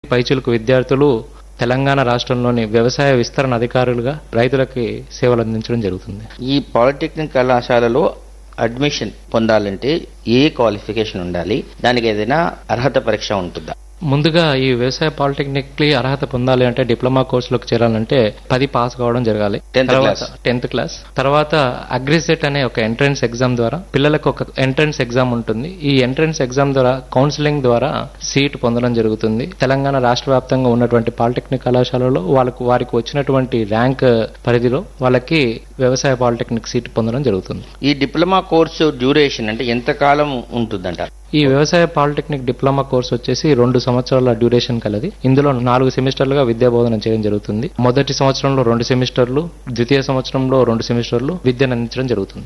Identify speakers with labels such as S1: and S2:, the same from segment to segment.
S1: పైచులకు విద్యార్థులు తెలంగాణ రాష్ట్రంలోని వ్యవసాయ విస్తరణ అధికారులుగా రైతులకి సేవలు అందించడం జరుగుతుంది
S2: ఈ పాలిటెక్నిక్ కళాశాలలో అడ్మిషన్ పొందాలంటే ఏ క్వాలిఫికేషన్ ఉండాలి దానికి ఏదైనా అర్హత పరీక్ష ఉంటుందా
S1: ముందుగా ఈ వ్యవసాయ పాలిటెక్నిక్ కి అర్హత పొందాలి అంటే డిప్లొమా కోర్సులోకి చేరాలంటే పది పాస్ కావడం జరగాలి
S2: 10th
S1: తర్వాత
S2: class.
S1: టెన్త్ క్లాస్ తర్వాత అగ్రిసెట్ అనే ఒక ఎంట్రన్స్ ఎగ్జామ్ ద్వారా పిల్లలకు ఒక ఎంట్రన్స్ ఎగ్జామ్ ఉంటుంది ఈ ఎంట్రన్స్ ఎగ్జామ్ ద్వారా కౌన్సిలింగ్ ద్వారా సీట్ పొందడం జరుగుతుంది తెలంగాణ రాష్ట్ర వ్యాప్తంగా ఉన్నటువంటి పాలిటెక్నిక్ కళాశాలలో వాళ్ళకు వారికి వచ్చినటువంటి ర్యాంక్ పరిధిలో వాళ్ళకి వ్యవసాయ పాలిటెక్నిక్ సీట్ పొందడం జరుగుతుంది
S2: ఈ డిప్లొమా కోర్సు డ్యూరేషన్ అంటే ఎంత కాలం ఉంటుందంట
S1: ఈ వ్యవసాయ పాలిటెక్నిక్ డిప్లొమా కోర్స్ వచ్చేసి రెండు సంవత్సరాల డ్యూరేషన్ కలది ఇందులో నాలుగు సెమిస్టర్లుగా విద్యా బోధన చేయడం జరుగుతుంది మొదటి సంవత్సరంలో రెండు సెమిస్టర్లు ద్వితీయ సంవత్సరంలో రెండు సెమిస్టర్లు విద్యను అందించడం జరుగుతుంది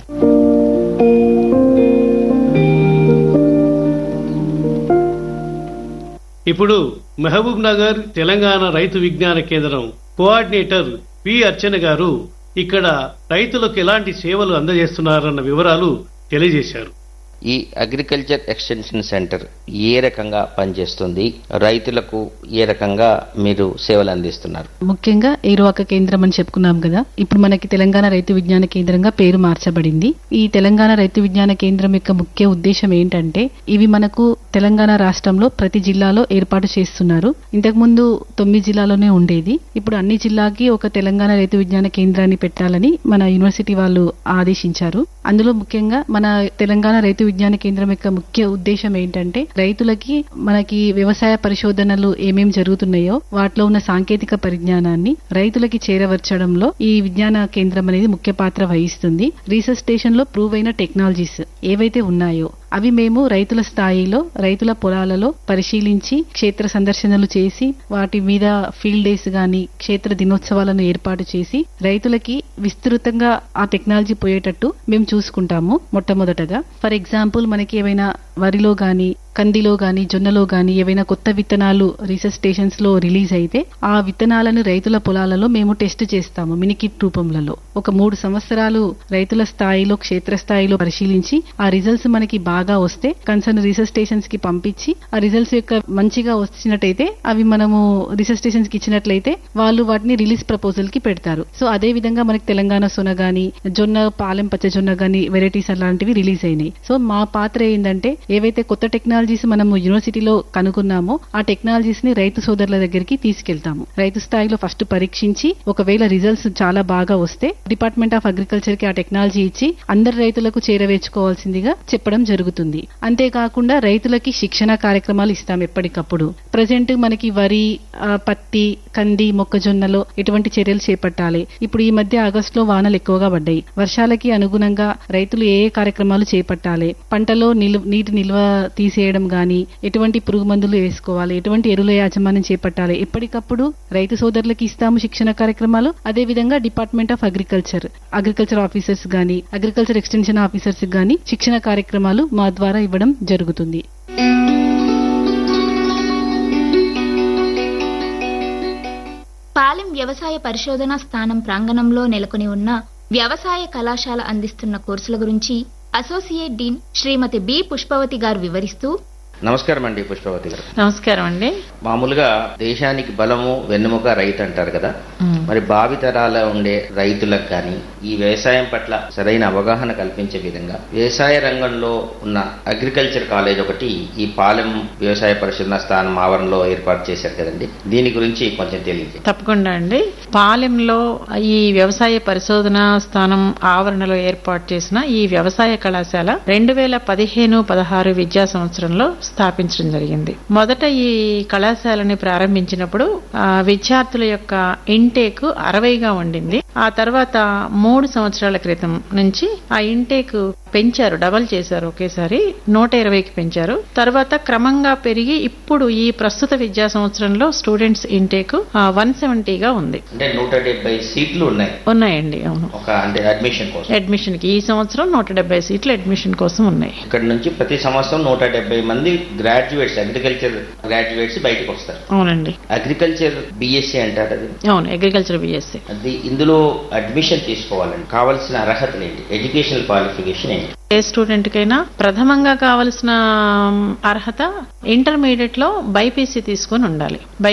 S3: ఇప్పుడు మహబూబ్ నగర్ తెలంగాణ రైతు విజ్ఞాన కేంద్రం కోఆర్డినేటర్ పి అర్చన గారు ఇక్కడ రైతులకు ఎలాంటి సేవలు అందజేస్తున్నారన్న వివరాలు తెలియజేశారు
S2: ఈ అగ్రికల్చర్ ఎక్స్టెన్షన్ సెంటర్ ఏ రకంగా పనిచేస్తుంది రైతులకు ఏ రకంగా మీరు సేవలు అందిస్తున్నారు
S4: ముఖ్యంగా ఏరువాక కేంద్రం అని చెప్పుకున్నాం కదా ఇప్పుడు మనకి తెలంగాణ రైతు విజ్ఞాన కేంద్రంగా పేరు మార్చబడింది ఈ తెలంగాణ రైతు విజ్ఞాన కేంద్రం యొక్క ముఖ్య ఉద్దేశం ఏంటంటే ఇవి మనకు తెలంగాణ రాష్ట్రంలో ప్రతి జిల్లాలో ఏర్పాటు చేస్తున్నారు ఇంతకు ముందు తొమ్మిది జిల్లాలోనే ఉండేది ఇప్పుడు అన్ని జిల్లాకి ఒక తెలంగాణ రైతు విజ్ఞాన కేంద్రాన్ని పెట్టాలని మన యూనివర్సిటీ వాళ్ళు ఆదేశించారు అందులో ముఖ్యంగా మన తెలంగాణ రైతు విజ్ఞాన కేంద్రం యొక్క ముఖ్య ఉద్దేశం ఏంటంటే రైతులకి మనకి వ్యవసాయ పరిశోధనలు ఏమేం జరుగుతున్నాయో వాటిలో ఉన్న సాంకేతిక పరిజ్ఞానాన్ని రైతులకి చేరవర్చడంలో ఈ విజ్ఞాన కేంద్రం అనేది ముఖ్య పాత్ర వహిస్తుంది రీసెర్చ్ స్టేషన్ లో ప్రూవ్ అయిన టెక్నాలజీస్ ఏవైతే ఉన్నాయో అవి మేము రైతుల స్థాయిలో రైతుల పొలాలలో పరిశీలించి క్షేత్ర సందర్శనలు చేసి వాటి మీద ఫీల్డ్ డేస్ గాని క్షేత్ర దినోత్సవాలను ఏర్పాటు చేసి రైతులకి విస్తృతంగా ఆ టెక్నాలజీ పోయేటట్టు మేము చూసుకుంటాము మొట్టమొదటగా ఫర్ ఎగ్జాంపుల్ మనకి ఏమైనా వరిలో గాని కందిలో గాని జొన్నలో గాని ఏవైనా కొత్త విత్తనాలు రీసెర్చ్ స్టేషన్స్ లో రిలీజ్ అయితే ఆ విత్తనాలను రైతుల పొలాలలో మేము టెస్ట్ చేస్తాము మినికిట్ రూపంలో ఒక మూడు సంవత్సరాలు రైతుల స్థాయిలో క్షేత్ర స్థాయిలో పరిశీలించి ఆ రిజల్ట్స్ మనకి బాగా వస్తే కన్సర్న్ రీసెర్చ్ స్టేషన్స్ కి పంపించి ఆ రిజల్ట్స్ యొక్క మంచిగా వచ్చినట్టయితే అవి మనము రీసెర్చ్ స్టేషన్స్ కి ఇచ్చినట్లయితే వాళ్ళు వాటిని రిలీజ్ ప్రపోజల్ కి పెడతారు సో అదే విధంగా మనకి తెలంగాణ సొన గాని జొన్న పాలెం పచ్చ జొన్న గాని వెరైటీస్ అలాంటివి రిలీజ్ అయినాయి సో మా పాత్ర ఏంటంటే ఏవైతే కొత్త టెక్నాలజీస్ మనము యూనివర్సిటీలో కనుగొన్నామో ఆ టెక్నాలజీస్ ని రైతు సోదరుల దగ్గరికి తీసుకెళ్తాము రైతు స్థాయిలో ఫస్ట్ పరీక్షించి ఒకవేళ రిజల్ట్స్ చాలా బాగా వస్తే డిపార్ట్మెంట్ ఆఫ్ అగ్రికల్చర్ కి ఆ టెక్నాలజీ ఇచ్చి అందరు రైతులకు చేరవేర్చుకోవాల్సిందిగా చెప్పడం జరుగుతుంది అంతేకాకుండా రైతులకి శిక్షణ కార్యక్రమాలు ఇస్తాం ఎప్పటికప్పుడు ప్రజెంట్ మనకి వరి ఆ, పత్తి కంది మొక్కజొన్నలో ఎటువంటి చర్యలు చేపట్టాలి ఇప్పుడు ఈ మధ్య ఆగస్టులో వానలు ఎక్కువగా పడ్డాయి వర్షాలకి అనుగుణంగా రైతులు ఏ ఏ కార్యక్రమాలు చేపట్టాలి పంటలో నిలు నీటి నిల్వ తీసేయడం గాని ఎటువంటి పురుగు మందులు వేసుకోవాలి ఎటువంటి ఎరువుల యాజమాన్యం చేపట్టాలి ఎప్పటికప్పుడు రైతు సోదరులకి ఇస్తాము శిక్షణ కార్యక్రమాలు అదే విధంగా department of agriculture agriculture officers గాని అగ్రికల్చర్ ఎక్స్టెన్షన్ ఆఫీసర్స్ గాని శిక్షణ కార్యక్రమాలు మా ద్వారా ఇవ్వడం జరుగుతుంది
S5: పాలెం వ్యవసాయ పరిశోధనా స్థానం ప్రాంగణంలో నెలకొని ఉన్న వ్యవసాయ కళాశాల అందిస్తున్న కోర్సుల గురించి అసోసియేట్ డీన్ శ్రీమతి బి పుష్పవతి గారు వివరిస్తూ
S2: నమస్కారం అండి పుష్పవతి గారు
S6: నమస్కారం అండి
S2: మామూలుగా దేశానికి బలము వెన్నెముక రైతు అంటారు కదా మరి భావితరాల ఉండే రైతులకు కానీ ఈ వ్యవసాయం పట్ల సరైన అవగాహన కల్పించే విధంగా వ్యవసాయ రంగంలో ఉన్న అగ్రికల్చర్ కాలేజ్ ఒకటి ఈ పాలెం వ్యవసాయ పరిశోధన స్థానం ఆవరణలో ఏర్పాటు చేశారు కదండి దీని గురించి కొంచెం తెలియజేయండి
S6: తప్పకుండా అండి పాలెంలో ఈ వ్యవసాయ పరిశోధన స్థానం ఆవరణలో ఏర్పాటు చేసిన ఈ వ్యవసాయ కళాశాల రెండు వేల పదిహేను పదహారు విద్యా సంవత్సరంలో స్థాపించడం జరిగింది మొదట ఈ కళాశాలని ప్రారంభించినప్పుడు ఆ, విద్యార్థుల యొక్క ఇంటేక్ అరవైగా ఉండింది ఆ తర్వాత మూడు సంవత్సరాల క్రితం నుంచి ఆ ఇంటేక్ పెంచారు డబల్ చేశారు ఒకేసారి నూట ఇరవైకి పెంచారు తర్వాత క్రమంగా పెరిగి ఇప్పుడు ఈ ప్రస్తుత విద్యా సంవత్సరంలో స్టూడెంట్స్ ఇంటేక్ వన్ సెవెంటీగా ఉంది
S2: అంటే నూట డెబ్బై సీట్లు ఉన్నాయి
S6: ఉన్నాయండి అవును
S2: ఒక అంటే అడ్మిషన్ కోసం
S6: అడ్మిషన్ కి ఈ సంవత్సరం నూట డెబ్బై సీట్లు అడ్మిషన్ కోసం ఉన్నాయి
S2: ఇక్కడ నుంచి ప్రతి సంవత్సరం నూట డెబ్బై మంది గ్రాడ్యుయేట్స్ అగ్రికల్చర్ గ్రాడ్యుయేట్స్ బయటకు వస్తారు
S6: అవునండి
S2: అగ్రికల్చర్ బిఎస్సి అంటారు అది
S6: అవును అగ్రికల్చర్ బిఎస్సి
S2: అది ఇందులో అడ్మిషన్ తీసుకోవాలండి కావాల్సిన అర్హతలు ఏంటి ఎడ్యుకేషనల్ క్వాలిఫికేషన్ ఏంటి
S6: ఏ స్టూడెంట్ కైనా ప్రథమంగా కావలసిన అర్హత ఇంటర్మీడియట్ లో బైపీసీ తీసుకొని ఉండాలి బై